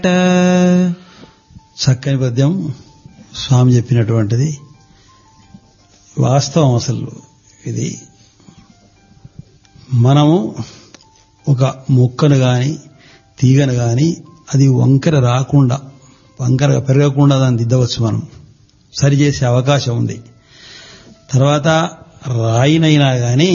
వినురట చక్కని పద్యం స్వామి చెప్పినటువంటిది వాస్తవం అసలు ఇది మనము ఒక మొక్కను గాని తీగను గాని అది వంకర రాకుండా వంకరగా పెరగకుండా దాన్ని దిద్దవచ్చు మనం సరిచేసే అవకాశం ఉంది తర్వాత రాయినైనా గాని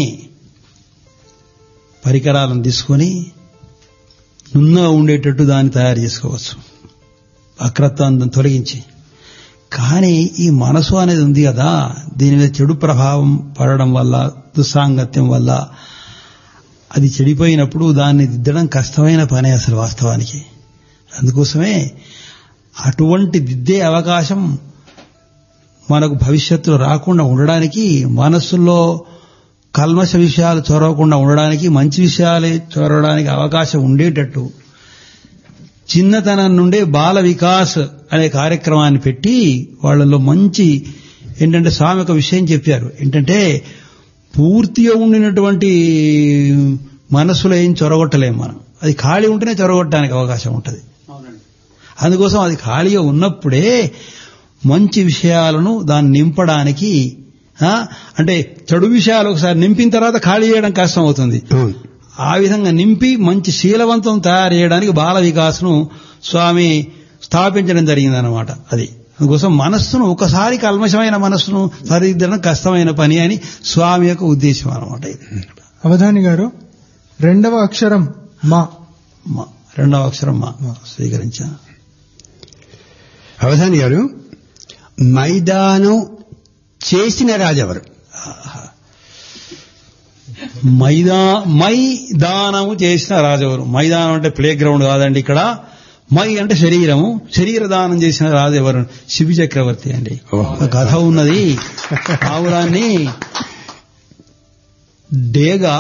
పరికరాలను తీసుకొని నున్నగా ఉండేటట్టు దాన్ని తయారు చేసుకోవచ్చు వక్రత్వాన్ని తొలగించి కానీ ఈ మనసు అనేది ఉంది కదా దీని మీద చెడు ప్రభావం పడడం వల్ల దుస్సాంగత్యం వల్ల అది చెడిపోయినప్పుడు దాన్ని దిద్దడం కష్టమైన పనే అసలు వాస్తవానికి అందుకోసమే అటువంటి దిద్దే అవకాశం మనకు భవిష్యత్తులో రాకుండా ఉండడానికి మనస్సులో కల్మష విషయాలు చొరవకుండా ఉండడానికి మంచి విషయాలే చొరవడానికి అవకాశం ఉండేటట్టు చిన్నతనం నుండే బాల వికాస్ అనే కార్యక్రమాన్ని పెట్టి వాళ్ళలో మంచి ఏంటంటే స్వామి ఒక విషయం చెప్పారు ఏంటంటే పూర్తిగా ఉండినటువంటి మనసులో ఏం చొరగొట్టలేం మనం అది ఖాళీ ఉంటేనే చొరగొట్టడానికి అవకాశం ఉంటుంది అందుకోసం అది ఖాళీగా ఉన్నప్పుడే మంచి విషయాలను దాన్ని నింపడానికి ఆ, అంటే చెడు విషయాలు ఒకసారి నింపిన తర్వాత ఖాళీ చేయడం కష్టం అవుతుంది అవును ఆ విధంగా నింపి మంచి శీలవంతం తయారు చేయడానికి బాల వికాస్ను స్వామి స్థాపించడం జరిగిందన్నమాట అది అందుకోసం మనస్సును ఒకసారి కల్మషమైన మనస్సును సరిదిద్దడం కష్టమైన పని అని స్వామి యొక్క ఉద్దేశం అనమాట ఇది అవధాని గారు రెండవ అక్షరం మా మా రెండవ అక్షరం మా స్వీకరించా అవధాని గారు మైదానం చేసిన రాజెవరు మైదా మైదానము చేసిన రాజెవరు మైదానం అంటే ప్లే గ్రౌండ్ కాదండి ఇక్కడ మై అంటే శరీరము శరీర దానం చేసిన రాజు ఎవరు శిబి చక్రవర్తి అండి ఒక కథ ఉన్నది పావురాన్ని డేగా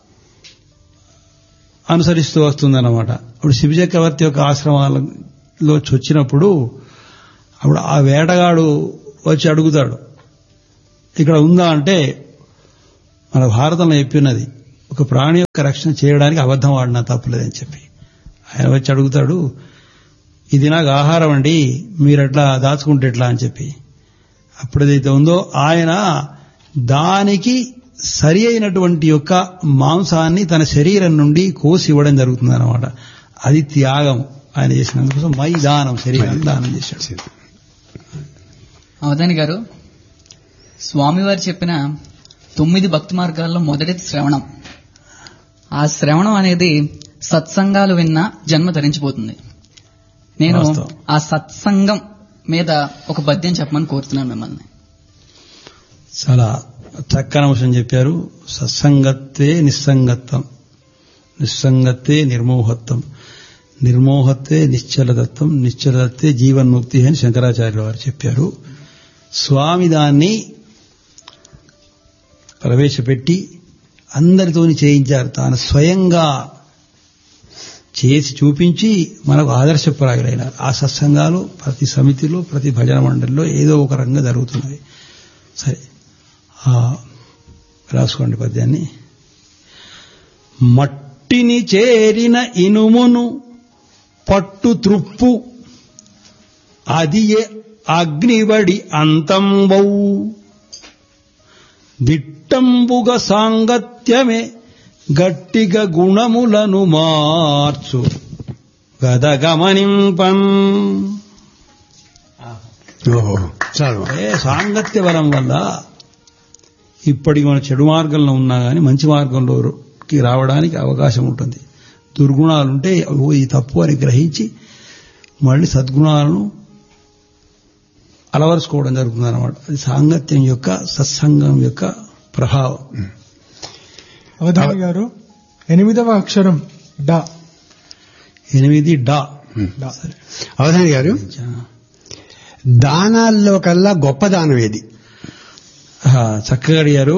అనుసరిస్తూ వస్తుందన్నమాట అప్పుడు శిబి చక్రవర్తి యొక్క ఆశ్రమాలలో వచ్చినప్పుడు అప్పుడు ఆ వేటగాడు వచ్చి అడుగుతాడు ఇక్కడ ఉందా అంటే మన భారతంలో చెప్పినది ఒక ప్రాణి యొక్క రక్షణ చేయడానికి అబద్ధం ఆడినా తప్పులేదని చెప్పి ఆయన వచ్చి అడుగుతాడు ఇది నాకు ఆహారం అండి మీరు ఎట్లా దాచుకుంటే ఎట్లా అని చెప్పి అప్పుడు ఏదైతే ఉందో ఆయన దానికి సరి అయినటువంటి యొక్క మాంసాన్ని తన శరీరం నుండి కోసి ఇవ్వడం జరుగుతుంది అనమాట అది త్యాగం ఆయన చేసినందుకోసం మై దానం శరీరాన్ని దానం చేశాడు అవధాని గారు స్వామివారు చెప్పిన తొమ్మిది భక్తి మార్గాల్లో మొదటిది శ్రవణం ఆ శ్రవణం అనేది సత్సంగాలు విన్న జన్మ ధరించిపోతుంది నేను వాస్తవం. ఆ సత్సంగం మీద ఒక పద్యం చెప్పమని కోరుతున్నాను మిమ్మల్ని చాలా చక్కని అంశం చెప్పారు సత్సంగత్వే నిస్సంగత్వం నిస్సంగత్వే నిర్మోహత్వం నిర్మోహత్వే నిశ్చలదత్వం నిశ్చలదత్వే జీవన్ముక్తి అని శంకరాచార్యుల వారు చెప్పారు స్వామి దాన్ని ప్రవేశపెట్టి అందరితోని చేయించారు తాను స్వయంగా చేసి చూపించి మనకు ఆదర్శప్రాయులైనారు ఆ సత్సంగాలు ప్రతి సమితిలో ప్రతి భజన మండలిలో ఏదో ఒక రంగా జరుగుతున్నది సరే ఆ, రాసుకోండి పద్యాన్ని మట్టిని చేరిన ఇనుమును పట్టు త్రుప్పు అది అగ్నివడి అంతంబౌ దిట్టంబుగ సాంగత్యమే గట్టిగ గుణములను మార్చు గదగమనింపన్ ఓహో చాలు ఏ సాంగత్య బలం వల్ల ఇప్పటికి మన చెడు మార్గంలో ఉన్నా కానీ మంచి మార్గంలోకి రావడానికి అవకాశం ఉంటుంది దుర్గుణాలుంటే ఓ ఈ తప్పు అని గ్రహించి మళ్ళీ సద్గుణాలను అలవరుచుకోవడం జరుగుతుంది అనమాట అది సాంగత్యం యొక్క సత్సంగం యొక్క ప్రభావం అవధాని గారు ఎనిమిదవ అక్షరం డా ఎనిమిది డా డా అవధాని గారు దానాల్లో కల్లా గొప్ప దానం ఏది ఆ, చక్కగా అడిగారు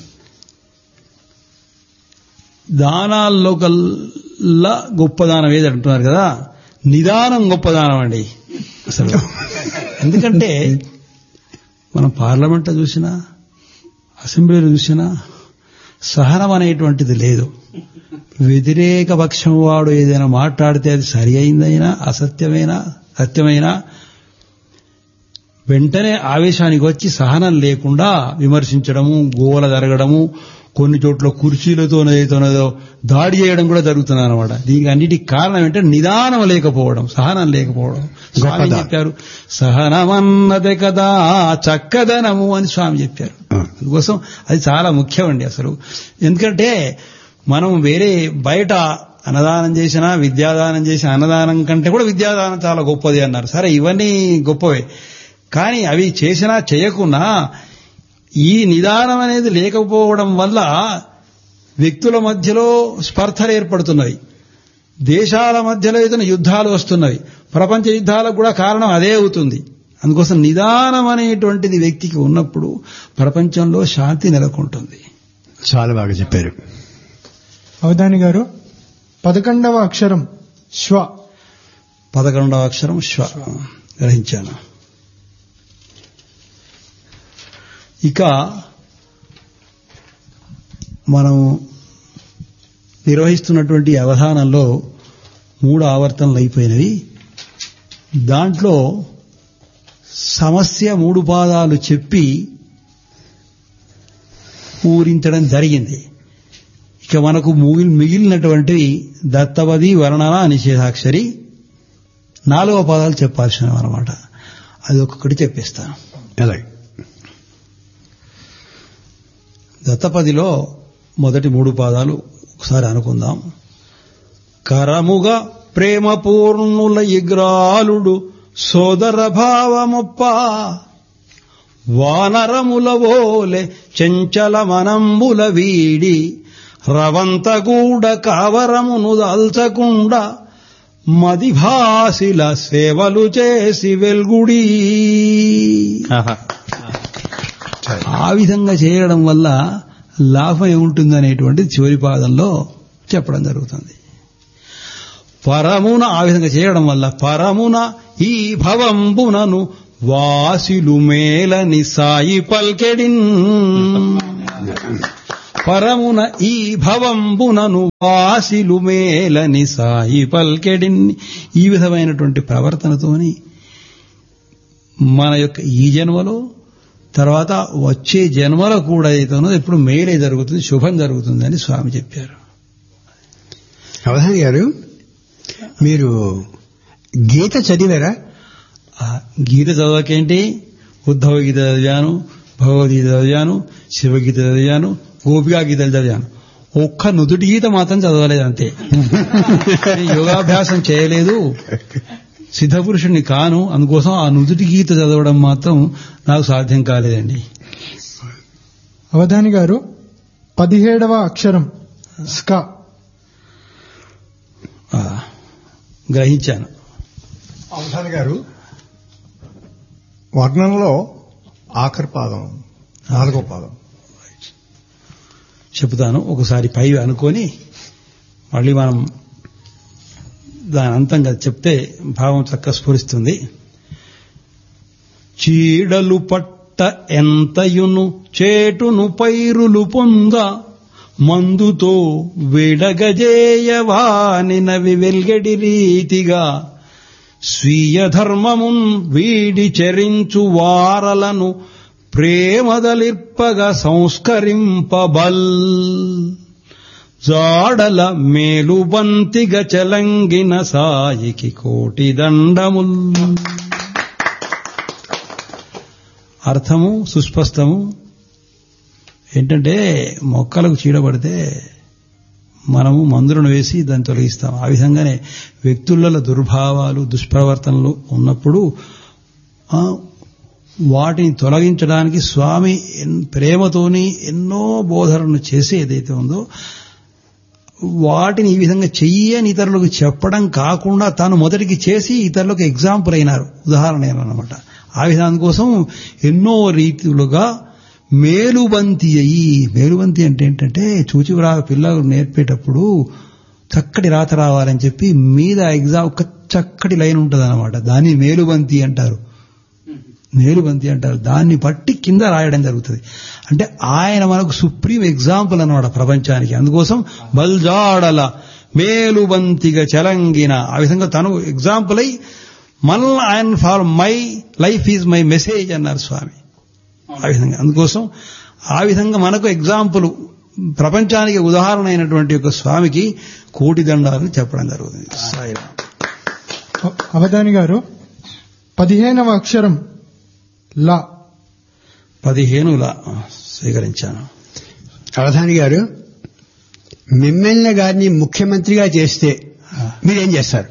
దానాల్లో కల్లా గొప్పదానం ఏది అంటున్నారు కదా నిదానం గొప్పదానం అండి అసలు ఎందుకంటే మనం పార్లమెంట్లో చూసినా అసెంబ్లీలో చూసినా సహనం అనేటువంటిది లేదు వ్యతిరేక పక్షం వాడు ఏదైనా మాట్లాడితే అది సరి అయిందైనా అసత్యమైనా సత్యమైనా వెంటనే ఆవేశానికి వచ్చి సహనం లేకుండా విమర్శించడము గోల జరగడము కొన్ని చోట్ల కుర్చీలతోనో ఏదోనో దాడి చేయడం కూడా జరుగుతుంది అనమాట దీనికి అన్నిటికి కారణం ఏంటంటే నిదానం లేకపోవడం సహనం లేకపోవడం స్వామి గొప్పదా. చెప్పారు సహనమన్నదే కదా చక్కదనము అని స్వామి చెప్పారు ఆ. అందుకోసం అది చాలా ముఖ్యమండి అసలు ఎందుకంటే మనం వేరే బయట అన్నదానం చేసినా విద్యాదానం చేసిన అన్నదానం కంటే కూడా విద్యాదానం చాలా గొప్పది అన్నారు సరే ఇవన్నీ గొప్పవే కానీ అవి చేసినా చేయకున్నా ఈ నిదానం అనేది లేకపోవడం వల్ల వ్యక్తుల మధ్యలో స్పర్ధలు ఏర్పడుతున్నవి దేశాల మధ్యలో ఏదైనా యుద్ధాలు వస్తున్నవి ప్రపంచ యుద్ధాలకు కూడా కారణం అదే అవుతుంది అందుకోసం నిదానం అనేటువంటిది వ్యక్తికి ఉన్నప్పుడు ప్రపంచంలో శాంతి నెలకొంటుంది చాలా బాగా చెప్పారు అవధాని గారు పదకొండవ అక్షరం శ్వ పదకొండవ అక్షరం శ్వ గ్రహించాను ఇక మనం నిర్వహిస్తున్నటువంటి అవధానంలో మూడు ఆవర్తనలు అయిపోయినవి దాంట్లో సమస్య మూడు పాదాలు చెప్పి పూరించడం జరిగింది ఇక మనకు మిగిలి మిగిలినటువంటివి దత్తవది వర్ణన నిషేధాక్షరి నాలుగవ పదాలు చెప్పాల్సినవి అనమాట అది ఒక్కొక్కటి చెప్పిస్తాను అలాగే దత్తపదిలో మొదటి మూడు పాదాలు ఒకసారి అనుకుందాం కరముగా ప్రేమ పూర్ణుల ఇగ్రాలుడు సోదర భావమొప్ప వానరముల ఓలె చెంచల మనంబుల వీడి రవంతగూడ కావరమును దాల్చకుండా మదిభాసిల సేవలు చేసి వెల్గుడి ఆ విధంగా చేయడం వల్ల లాభం ఏముంటుంది అనేటువంటి చివరి పాదంలో చెప్పడం జరుగుతుంది పరమున ఆ విధంగా చేయడం వల్ల పరమున ఈ భవంబునను వాసిలు మేలని సాయి పల్కెడిన్ పరమున ఈ భవంబునను వాసిలు మేలని సాయి పల్కెడిన్ ఈ విధమైనటువంటి ప్రవర్తనతోని మన యొక్క ఈ జన్మలో తర్వాత వచ్చే జన్మలో కూడా ఏదైతుందో ఎప్పుడు మేలే జరుగుతుంది శుభం జరుగుతుంది అని స్వామి చెప్పారు అవధాని గారు మీరు గీత చదివారా ఆ గీత చదవకేంటి ఉద్ధవ గీత చదివాను భగవద్గీత చదివాను శివగీత చదివాను గోపికా గీతలు చదివాను ఒక్క నుదుటి గీత మాత్రం చదవలేదు అంతే నేను యోగాభ్యాసం చేయలేదు సిద్ధపురుషుణ్ణి కాను అందుకోసం ఆ నుదుటి గీత చదవడం మాత్రం నాకు సాధ్యం కాలేదండి అవధాని గారు పదిహేడవ అక్షరం స్క ఆ, గ్రహించాను అవధాని గారు వర్ణంలో ఆఖరి పాదం నాలుగో పాదం చెబుతాను ఒకసారి పై అనుకొని మళ్ళీ మనం దాని అంతంగా చెప్తే భావం చక్క స్ఫురిస్తుంది చీడలు పట్ట ఎంతయును చేటును పైరులు పొంద మందుతో విడగజేయవానినవి వెల్గడి రీతిగా స్వీయ ధర్మమున్ వీడి చరించు వారలను ప్రేమదలిర్పగ సంస్కరింపబల్ జాడల మేలుబంతిగ చలంగిన సాయికి కోటి దండముల్ అర్థము సుస్పష్టము ఏంటంటే మొక్కలకు చీడబడితే మనము మందులను వేసి దాన్ని తొలగిస్తాం ఆ విధంగానే వ్యక్తులలో దుర్భావాలు దుష్ప్రవర్తనలు ఉన్నప్పుడు ఆ, వాటిని తొలగించడానికి స్వామి ఎన్- ప్రేమతోని ఎన్నో బోధనలు చేసి ఏదైతే ఉందో వాటిని ఈ విధంగా చెయ్యని ఇతరులకు చెప్పడం కాకుండా తాను మొదటికి చేసి ఇతరులకు ఎగ్జాంపుల్ అయినారు ఉదాహరణ అయినారన్నమాట ఆ విధానం కోసం ఎన్నో రీతులుగా మేలుబంతి అయ్యి మేలుబంతి అంటే ఏంటంటే చూచిరా పిల్లలు నేర్పేటప్పుడు చక్కటి రాత రావాలని చెప్పి మీద ఎగ్జామ్ ఒక చక్కటి లైన్ ఉంటుంది అనమాట దాన్ని మేలుబంతి అంటారు మేలుబంతి అంటారు దాన్ని బట్టి కింద రాయడం జరుగుతుంది అంటే ఆయన మనకు సుప్రీం ఎగ్జాంపుల్ అన్నమాట ప్రపంచానికి అందుకోసం బల్జాడల మేలుబంతిగా చలంగిన ఆ విధంగా తను ఎగ్జాంపుల్ అయి మనల్ని ఆయన follow my life is my message అన్నారు స్వామి ఆ విధంగా అందుకోసం ఆ విధంగా మనకు ఎగ్జాంపుల్ ప్రపంచానికి ఉదాహరణ అయినటువంటి ఒక స్వామికి కోటి దండాలని చెప్పడం జరుగుతుంది సాయిరామ్. అ- అవధాని గారు పదిహేనవ అక్షరం లా పదిహేనుల స్వీకరించాను అవధాని గారు మిమ్మల్ని గారిని ముఖ్యమంత్రిగా చేస్తే మీరేం చేస్తారు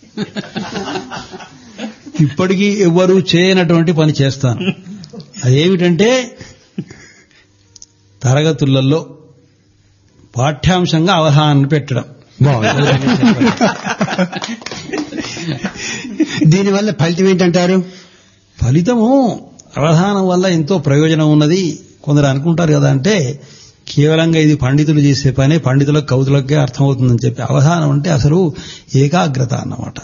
ఇప్పటికీ ఎవ్వరూ చేయనటువంటి పని చేస్తాను అదేమిటంటే తరగతులలో పాఠ్యాంశంగా అవధానాన్ని పెట్టడం దీనివల్ల ఫలితం ఏంటంటారు ఫలితము అవధానం వల్ల ఎంతో ప్రయోజనం ఉన్నది కొందరు అనుకుంటారు కదా అంటే కేవలంగా ఇది పండితులు చేసే పనే పండితులకు కవుతులకే అర్థమవుతుందని చెప్పి అవధానం అంటే అసలు ఏకాగ్రత అన్నమాట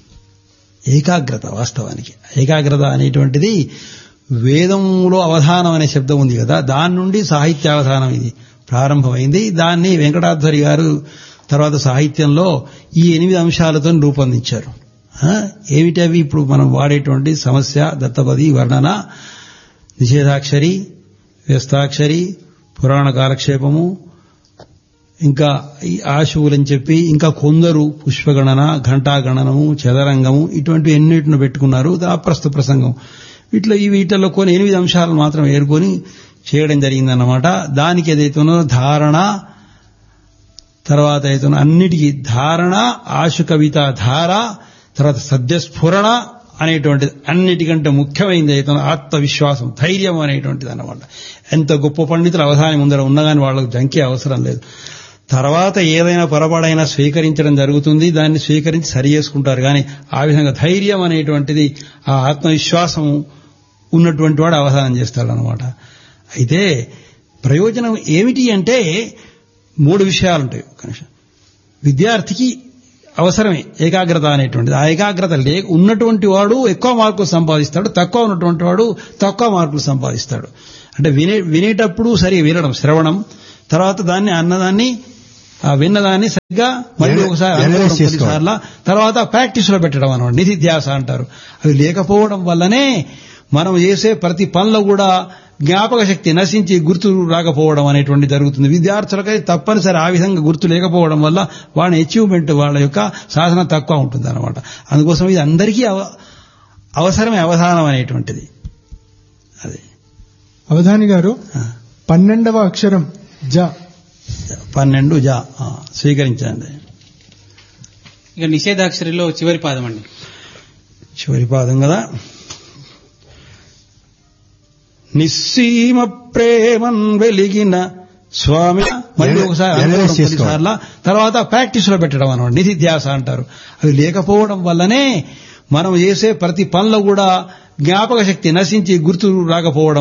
ఏకాగ్రత వాస్తవానికి ఏకాగ్రత అనేటువంటిది వేదంలో అవధానం అనే శబ్దం ఉంది కదా దాని నుండి సాహిత్య అవధానం ఇది ప్రారంభమైంది దాన్ని వెంకటాధ్వరి గారు తర్వాత సాహిత్యంలో ఈ ఎనిమిది అంశాలతో రూపొందించారు ఆ, ఏమిటి అవి ఇప్పుడు మనం వాడేటువంటి సమస్య దత్తపది వర్ణన నిషేధాక్షరి వ్యస్తాక్షరి పురాణ కాలక్షేపము ఇంకా ఈ ఆశువులని చెప్పి ఇంకా కొందరు పుష్పగణన ఘంటాగణనము చదరంగము ఇటువంటి ఎన్నిటిని పెట్టుకున్నారు అప్రస్తు ప్రసంగం వీటిలో ఈ వీటిలో కొన్ని ఎనిమిది అంశాలను మాత్రం ఏరుకొని చేయడం జరిగిందన్నమాట దానికి ఏదైతే ఉన్నదో ధారణ తర్వాత అయితే అన్నిటికీ ధారణ ఆశు కవిత ధార తర్వాత సద్యస్ఫురణ అనేటువంటిది అన్నిటికంటే ముఖ్యమైనది అయితే ఆత్మవిశ్వాసం ధైర్యం అనేటువంటిది అన్నమాట ఎంత గొప్ప పండితులు అవధాని ముందర ఉన్నగాని వాళ్ళకు జంకే అవసరం లేదు తర్వాత ఏదైనా పొరపాడైనా స్వీకరించడం జరుగుతుంది దాన్ని స్వీకరించి సరి చేసుకుంటారు కానీ ఆ విధంగా ధైర్యం అనేటువంటిది ఆ ఆత్మవిశ్వాసం ఉన్నటువంటి వాడు అవధానం చేస్తాడు అనమాట అయితే ప్రయోజనం ఏమిటి అంటే మూడు విషయాలు ఉంటాయి ఒక నిమిషం విద్యార్థికి అవసరమే ఏకాగ్రత అనేటువంటిది ఆ ఏకాగ్రత లే ఉన్నటువంటి వాడు ఎక్కువ మార్కులు సంపాదిస్తాడు తక్కువ ఉన్నటువంటి వాడు తక్కువ మార్కులు సంపాదిస్తాడు అంటే వినే వినేటప్పుడు సరిగా వినడం శ్రవణం తర్వాత దాన్ని అన్నదాన్ని ఆ విన్నదాన్ని సరిగ్గా మళ్ళీ ఒకసారి Analyze అనుకోవడం చేసుకోవాలి. కొన్నిసార్లు తర్వాత ప్రాక్టీస్ లో పెట్టడం అనమాట నిధిధ్యాస అంటారు అవి లేకపోవడం వల్లనే మనం చేసే ప్రతి పనిలో కూడా జ్ఞాపక శక్తి నశించి గుర్తు రాకపోవడం అనేటువంటి జరుగుతుంది విద్యార్థులకై తప్పనిసరి ఆ విధంగా గుర్తు లేకపోవడం వల్ల వాళ్ళ అచీవ్మెంట్ వాళ్ళ యొక్క సాధన తక్కువ ఉంటుంది అనమాట అందుకోసం ఇది అందరికీ అవ- అవసరమే అవధానం అనేటువంటిది అది అవధాని గారు ఆ, పన్నెండవ అక్షరం జ పన్నెండు జా ఆ, స్వీకరించండి ఇక నిషేధాక్షరిలో చివరి పాదం అండి చివరి పాదం కదా నిస్సీమ ప్రేమన్ వెలిగిన స్వామి మళ్ళీ ఒకసారి Analyze అనుకోవడం చేసుకోవాలి. కొన్నిసార్లు తర్వాత ప్రాక్టీస్ లో పెట్టడం అనమాట నిధిధ్యాస అంటారు అవి లేకపోవడం వల్లనే మనం చేసే ప్రతి పనిలో కూడా జ్ఞాపక శక్తి నశించి గుర్తు రాకపోవడం